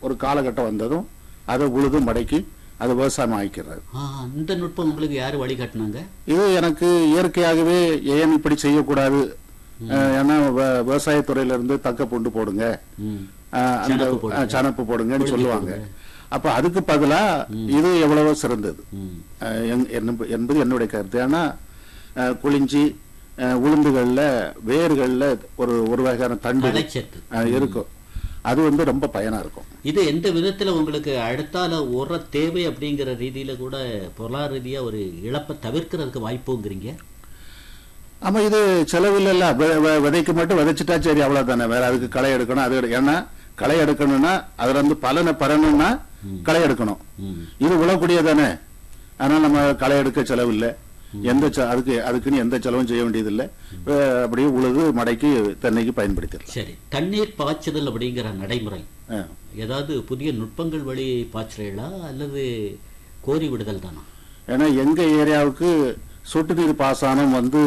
ஒரு காலகட்டம் வந்ததும் அதை உழுது மடக்கி அதை விவசாயம் ஆக்கிடுறது ஆ, இந்த நுட்பம் உங்களுக்கு யாரு வழிகாட்டினாங்க இது எனக்கு இயற்கையாகவே ஏன் இப்படி செய்யக்கூடாது அஹ், ஏன்னா வ- விவசாயத்துறையில இருந்து தக்க பூண்டு போடுங்க ம். அஹ், அந்த சணப்பு போடுங்க. அஹ், சணப்பு போடுங்கன்னு கொழுந்து சொல்லுவாங்க போடுங்க. அப்ப அதுக்கு பதிலா இது எவ்வளவோ சிறந்தது ம். அஹ், என்- என்ப- என்பது என்னுடைய கருத்து ஏன்னா அஹ், குளிஞ்சி அஹ், உளுந்துகள்ல வேர்கள்ல ஒரு ஒரு வகையான தண்டு தழைச்சத்து அஹ், இருக்கும் அது வந்து ரொம்ப பயனா இருக்கும் இது எந்த விதத்துல உங்களுக்கு அடுத்தால உர தேவை அப்படிங்கிற ரீதியில கூட பொருளாதார ரீதியா ஒரு இழப்பை தவிர்க்கிறதுக்கு வாய்ப்புங்கிறீங்க ஆமா இது செலவில் இல்ல வெ- வெ- விதைக்கு மட்டும் விதைச்சிட்டா சரி அவ்வளவுதானே வேற அதுக்கு களை எடுக்கணும் அது எடு- ஏன்னா களை எடுக்கணும்னா அதுல இருந்து பலனை பெறணும்னா களை எடுக்கணும் ம். இது விழக்கூடியதானே அதனால நம்ம களை எடுக்க செலவு இல்ல எந்த செ- அதுக்கு அதுக்குன்னு எந்த செலவும் செய்ய வேண்டியதில்லை அஹ், அப்படியே உழுது மடக்கி தென்னைக்கு பயன்படுத்திடலாம் சரி தண்ணீர் பாய்ச்சுதல் அப்படிங்கிற நடைமுறை அஹ். ஏதாவது புதிய நுட்பங்கள் வழி பாய்ச்சுறீங்களா அல்லது கோரி விடுதல் தானா ஏன்னா எங்க ஏரியாவுக்கு சொட்டு நீர் பாசனம் வந்து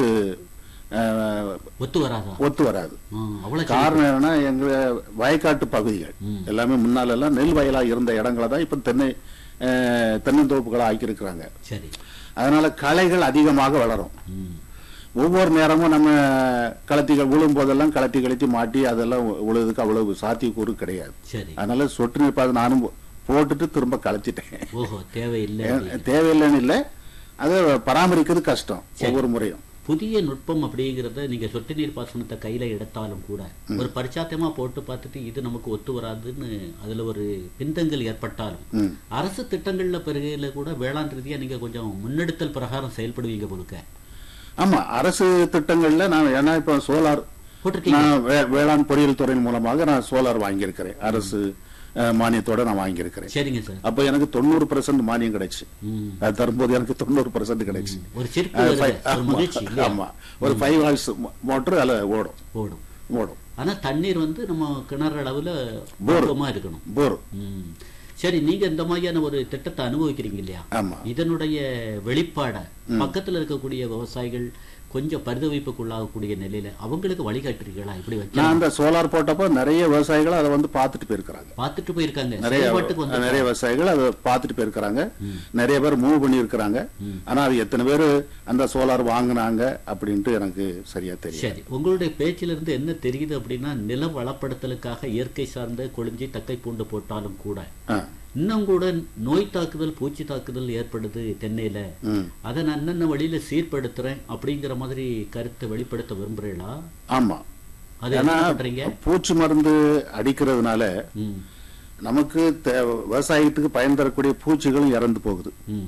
அஹ், ஒத்து வராதா ஒத்து வராது ஆ, அவ்வளவு சரி. காரணம் என்னன்னா எங்க வயக்காட்டு பகுதிகள் ம். எல்லாமே முன்னால எல்லாம் நெல் வயலா இருந்த இடங்களை தான் இப்ப தென்னை அஹ், தென்னந்தோப்புகளா ஆக்கியிருக்கிறாங்க சரி அதனால களைகள் அதிகமாக வளரும் ம். ஒவ்வொரு நேரமும் நம்ம களத்திகள் விழும் போதெல்லாம் களத்தி கழட்டி மாட்டி அதெல்லாம் உழுதுக்கு அவ்வளவு சாத்தியக்கூறு கிடையாது சரி அதனால சொட்டு நீர் பாசனம் நானும் போ- போட்டுட்டு திரும்ப களைச்சிட்டேன் ஓஹோ தேவையில்லை அப்படிங்கிற. தேவையில்லைன்னு இல்லை அதை பராமரிக்கிறது கஷ்டம் ஒவ்வொரு முறையும் புதிய நுட்பம் அப்படிங்கறத நீங்க சொட்டு நீர் பாசனத்தை கையில எடுத்தாலும் கூட ஒரு பரிச்சாத்தியமா போட்டு பார்த்துட்டு இது நமக்கு ஒத்து வராதுன்னு அதுல ஒரு பின்தங்கல் ஏற்பட்டாலும் ம். அரசு திட்டங்கள்ல பெருகையில கூட வேளாண் ரீதியா நீங்க கொஞ்சம் முன்னெடுத்தல் பிரகாரம் செயல்படுவீங்க போலுக்க ஆமா அரசு திட்டங்கள்ல நான் ஏன்னா இப்ப சோலார் போட்டிருக்கீங்க நான் வே- வேளாண் பொறியியல் துறையின் மூலமாக நான் சோலார் வாங்கியிருக்கிறேன் அரசு அஹ், மானியத்தோட நான் வாங்கியிருக்கிறேன் சரிங்க சார் அப்ப எனக்கு தொண்ணூறு பர்சன்ட் மானியம் கிடைச்சு ம். அது தரும்போது எனக்கு தொண்ணூறு பர்சன்ட் கிடைச்சு ஒரு சிரிப்பு அஹ், வருது, five- ஒரு ஆமா, மகிழ்ச்சி இல்லையா? ஆமா ஒரு ஃபைவ் ஹார்ஸ் மோட்டர் அதுல ஓடும் ஓடும் ஓடும் ஆனா தண்ணீர் வந்து நம்ம கிணறு அளவுல போர். பக்குவமா இருக்கணும் போர் ம். சரி நீங்க இந்த மாதிரியான ஒரு திட்டத்தை அனுபவிக்கிறீங்க இல்லையா ஆமா இதனுடைய வெளிப்பாட பக்கத்துல இருக்கக்கூடிய விவசாயிகள் கொஞ்சம் பரிதவிப்புக்குள்ளாகக்கூடிய நிலையில அவங்களுக்கு வழிகாட்டுறீங்களா இப்படி நான் வைக்கலாம் அந்த சோலார் போட்டப்போ நிறைய விவசாயிகள் அதை வந்து பார்த்துட்டு போயிருக்கிறாங்க பார்த்துட்டு போயிருக்காங்க நிறைய செயல்பாட்டுக்கு வந்து நிறைய விவசாயிகள் அதை பார்த்துட்டு போயிருக்கிறாங்க நிறைய பேர் மூவ் பண்ணியிருக்கிறாங்க ஆனா அது எத்தனை பேர் அந்த சோலார் வாங்குனாங்க அப்படின்ட்டு எனக்கு சரியா தெரியும் சரி உங்களுடைய பேச்சில இருந்து என்ன தெரியுது அப்படின்னா நில வளப்படுத்தலுக்காக இயற்கை சார்ந்த கொழிஞ்சி தக்கை பூண்டு போட்டாலும் கூட ஆ, இன்னும் கூட நோய் தாக்குதல் பூச்சி தாக்குதல் ஏற்படுது தென்னையில ம். அதை நான் என்னென்ன வழியில சீர்படுத்துறேன் அப்படிங்கிற மாதிரி கருத்தை வெளிப்படுத்த விரும்புறீங்களா ஆமா அது ஏன்னா என்ன பண்றீங்க பூச்சி மருந்து அடிக்கிறதுனால ம் நமக்கு தே- விவசாயத்துக்கு பயன் தரக்கூடிய பூச்சிகளும் இறந்து போகுது ம்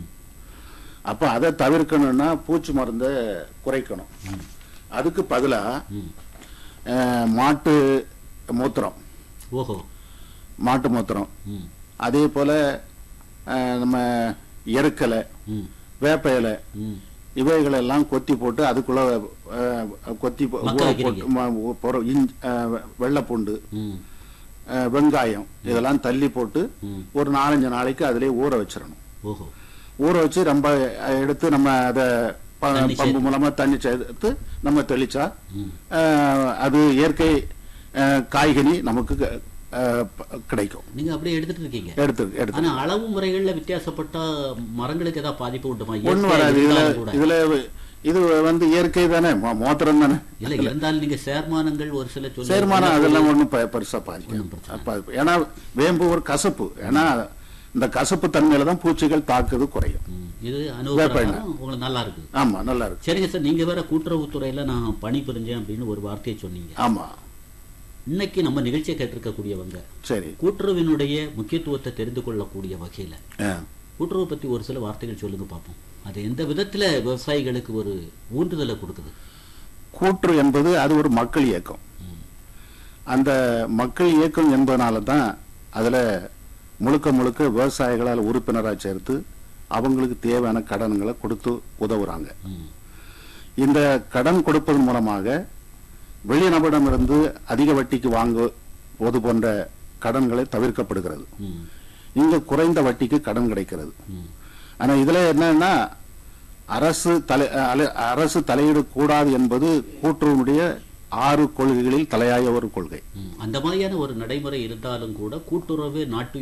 அப்ப அதை தவிர்க்கணும்னா பூச்சி மருந்தை குறைக்கணும் அதுக்கு பதிலா ம் அஹ், மாட்டு மூத்திரம் ஓஹோ மாட்டு மூத்திரம் ம் அதே போல அஹ், நம்ம எருக்கலை ம் வேப்ப இலை ம் இவைகளெல்லாம் கொத்தி போட்டு அதுக்குள்ள அஹ், கொத்தி போ- மக்க ஊற வைக்கிறீங்க. போட்டு ம- பொற- இஞ்சி- அஹ், வெள்ளைப்பூண்டு ம் அஹ், வெங்காயம் இதெல்லாம் தள்ளி போட்டு ம். ஒரு நாலஞ்சு நாளைக்கு அதிலே ஊற வச்சிடணும் ஓஹோ ஊற வச்சு ரொம்ப அஹ், எடுத்து நம்ம அதை ப- தண்ணி பம்பு மூலமா தண்ணி சேர்த்து நம்ம தெளிச்சா ம் அஹ், அது இயற்கை அஹ், காய்கனி நமக்கு க- அஹ், ப- கிடைக்கும் நீங்க அப்படியே எடுத்துட்டு இருக்கீங்க எடுத்து எடுத்து ஆனா அளவு முறைகள்ல வித்தியாசப்பட்டா மரங்களுக்கு ஏதாவது பாதிப்பு உண்டுமா ஒண்ணு இயற்கையா வராது இதுல இருந்தாலும் கூட இதுல இது வந்து இயற்கை தானே மோ- மோத்திரம் தானே இல்ல இருந்தாலும் நீங்க சேர்மானங்கள் ஒரு சில சொல்லி சேர்மானம் அதெல்லாம் ஒண்ணும் பெ- பெருசா பாதிக்கும் ஒண்ணும் பிரச்சனை அப்ப- ஏன்னா வேம்பு ஒரு கசப்பு ஏன்னா இந்த கசப்பு தன்மையில தான் பூச்சிகள் தாக்குது குறையும் ம், இது அனுபவம் உங்களுக்கு நல்லா இருக்கு ஆமா நல்லா இருக்கு சரிங்க சார் நீங்க வேற கூட்டுறவுத்துறையில நான் பணி புரிஞ்சேன் அப்படின்னு ஒரு வார்த்தையை சொன்னீங்க ஆமா இன்னைக்கு நம்ம நிகழ்ச்சியை கேட்டிருக்கக்கூடியவங்க சரி கூட்டுறவினுடைய முக்கியத்துவத்தை தெரிந்து கொள்ளக்கூடிய வகையில ஆ. கூட்டுறவு பத்தி ஒரு சில வார்த்தைகள் சொல்லுங்க பார்ப்போம் அது எந்த விதத்துல விவசாயிகளுக்கு ஒரு ஊன்றுதலை கொடுக்குது கூற்று என்பது அது ஒரு மக்கள் இயக்கம் அந்த மக்கள் இயக்கம் என்பதனால தான் அதுல முழுக்க முழுக்க விவசாயிகளால் உறுப்பினராக சேர்த்து அவங்களுக்கு தேவையான கடன்களை கொடுத்து உதவுறாங்க ம், இந்த கடன் கொடுப்பதன் மூலமாக வெளிநபரிடமிருந்து அதிக வட்டிக்கு வாங்குவது போன்ற கடன்களை தவிர்க்கப்படுகிறது ம், இங்க குறைந்த வட்டிக்கு கடன் கிடைக்கிறது ம். ஆனா இதுல என்னன்னா அரசு தலை அல- அரசு தலையிட கூடாது என்பது கூட்டுறவுடைய ஆறு கொள்கைகளில் தலையாய ஒரு கொள்கை ம். அந்த மாதிரியான ஒரு நடைமுறை இருந்தாலும் கூட கூட்டுறவு நாட்டு